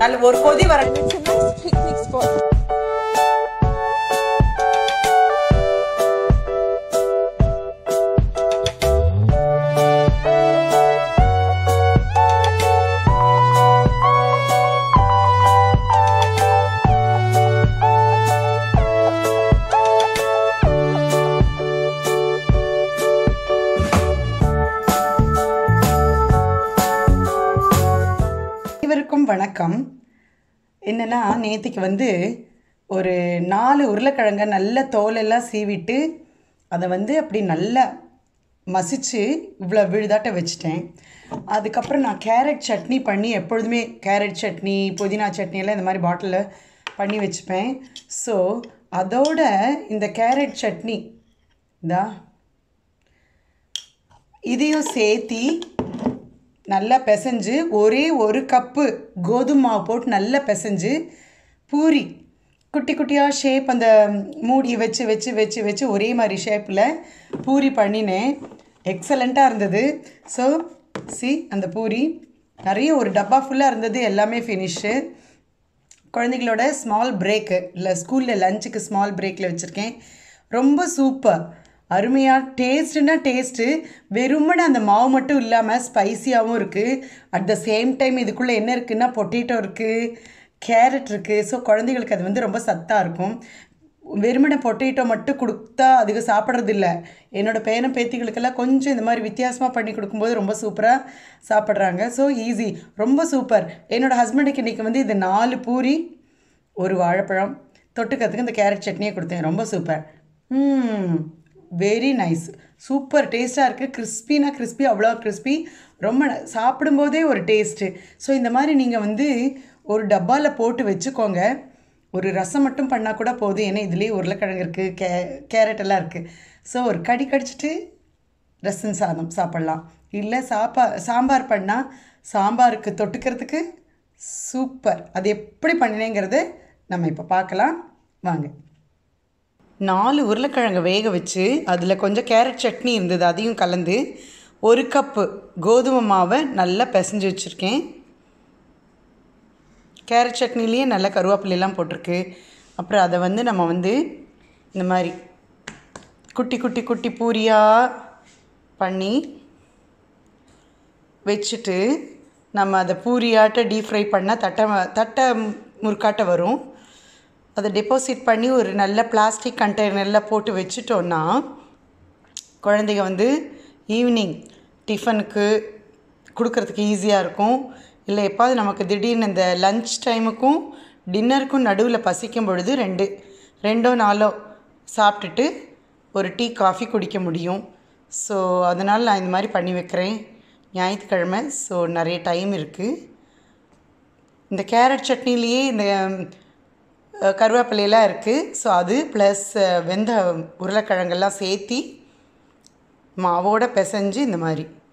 நல்ல ஒரு கொதி வர It's a nice picnic spot. அனைவருக்கும் வணக்கம் என்னன்னா நேத்திக்கு வந்து ஒரு நாலு உருளைக்கிழங்க நல்ல தோலெல்லாம் சீவிட்டு அதை வந்து அப்படி நல்லா மசிச்சு இவ்வளோ விழுதாட்ட வச்சுட்டேன் அதுக்கப்புறம் நான் கேரட் சட்னி பண்ணி எப்பொழுதுமே கேரட் சட்னி புதினா சட்னி எல்லாம் இந்த மாதிரி பாட்டிலில் பண்ணி வச்சுப்பேன் ஸோ அதோட இந்த கேரட் சட்னி இதா இதையும் சேர்த்தி நல்லா பிசைஞ்சு ஒரே ஒரு கப்பு கோதுமை மாவு போட்டு நல்லா பிசைஞ்சு பூரி குட்டி குட்டியாக ஷேப் அந்த மூடியை வச்சு வச்சு வச்சு வச்சு ஒரே மாதிரி ஷேப்பில் பூரி பண்ணினேன் எக்ஸலண்ட்டாக இருந்தது ஸோ சி அந்த பூரி நிறைய ஒரு டப்பா ஃபுல்லாக இருந்தது எல்லாமே ஃபினிஷ்ஷு குழந்தைகளோட ஸ்மால் பிரேக்கு இல்லை ஸ்கூலில் லஞ்சுக்கு ஸ்மால் பிரேக்கில் வச்சுருக்கேன் ரொம்ப சூப்பர் அருமையாக டேஸ்ட்டுனா டேஸ்ட்டு வெறுமனே அந்த மாவு மட்டும் இல்லாமல் ஸ்பைசியாகவும் இருக்குது அட் த சேம் டைம் இதுக்குள்ளே என்ன இருக்குன்னா பொட்டேட்டோ இருக்குது கேரட் இருக்குது ஸோ குழந்தைகளுக்கு அது வந்து ரொம்ப சத்தாக இருக்கும் வெறுமனே பொட்டேட்டோ மட்டும் கொடுத்தா அதுக்கு சாப்பிட்றது இல்லை என்னோட பேரன் பேத்திகளுக்கெல்லாம் கொஞ்சம் இந்த மாதிரி வித்தியாசமாக பண்ணி கொடுக்கும்போது ரொம்ப சூப்பராக சாப்பிட்றாங்க ஸோ ஈஸி ரொம்ப சூப்பர் என்னோடய ஹஸ்பண்டுக்கு இன்றைக்கி வந்து இது நாலு பூரி ஒரு வாழைப்பழம் தொட்டுக்கிறதுக்கு இந்த கேரட் சட்னியை கொடுத்தேன் ரொம்ப சூப்பர் ம் வெரி நைஸ் சூப்பர் டேஸ்ட்டாக இருக்குது கிறிஸ்பினா கிறிஸ்பி அவ்வளோ கிறிஸ்பி ரொம்ப ந- சாப்பிடும்போதே ஒரு டேஸ்ட்டு ஸோ இந்த மாதிரி நீங்கள் வந்து ஒரு டப்பாவில் போட்டு வச்சுக்கோங்க ஒரு ரசம் மட்டும் பண்ணால் கூட போதும் ஏன்னா இதுலேயே உருளைக்கிழங்கு இருக்குது கே கேரட் எல்லாம் இருக்குது ஸோ ஒரு கடி கடிச்சிட்டு ரசம் சாதம் சாப்பிட்லாம் இல்லை சாப்பா சாம்பார் பண்ணால் சாம்பாருக்கு தொட்டுக்கிறதுக்கு சூப்பர் அது எப்படி பண்ணினேங்கிறது நம்ம இப்போ பார்க்கலாம் வாங்க நாலு உருளைக்கிழங்கை வேக வச்சு அதில் கொஞ்சம் கேரட் சட்னி இருந்தது அதையும் கலந்து ஒரு கப்பு கோதுமை மாவை நல்லா பிசைஞ்சு வச்சுருக்கேன் கேரட் சட்னிலேயே நல்ல கருவேப்பிலையெல்லாம் போட்டிருக்கு அப்புறம் அதை வந்து நம்ம வந்து இந்த மாதிரி குட்டி குட்டி குட்டி பூரியாக பண்ணி வச்சுட்டு நம்ம அதை பூரியாட்ட டீப் ஃப்ரை பண்ணால் தட்டை வ- தட்டை முறுக்காட்ட வரும் அதை டெபாசிட் பண்ணி ஒரு நல்ல பிளாஸ்டிக் கண்டெய்னரில் போட்டு வச்சுட்டோன்னா குழந்தைங்க வந்து ஈவினிங் டிஃபனுக்கு கொடுக்கறதுக்கு ஈஸியாக இருக்கும் இல்லை எப்பாவது நமக்கு திடீர்னு இந்த லஞ்ச் டைமுக்கும் டின்னருக்கும் நடுவில் பசிக்கும் பொழுது ரெண்டு ரெண்டோ நாளோ சாப்பிட்டுட்டு ஒரு டீ காஃபி குடிக்க முடியும் ஸோ அதனால் நான் இந்த மாதிரி பண்ணி வைக்கிறேன் ஞாயிற்றுக்கிழமை ஸோ நிறைய டைம் இருக்குது இந்த கேரட் சட்னிலேயே இந்த அஹ், கருவேப்பிலையெல்லாம் இருக்குது ஸோ அது ப்ளஸ் வெந்த உருளைக்கிழங்கெல்லாம் சேர்த்தி மாவோட பிசைஞ்சு இந்த மாதிரி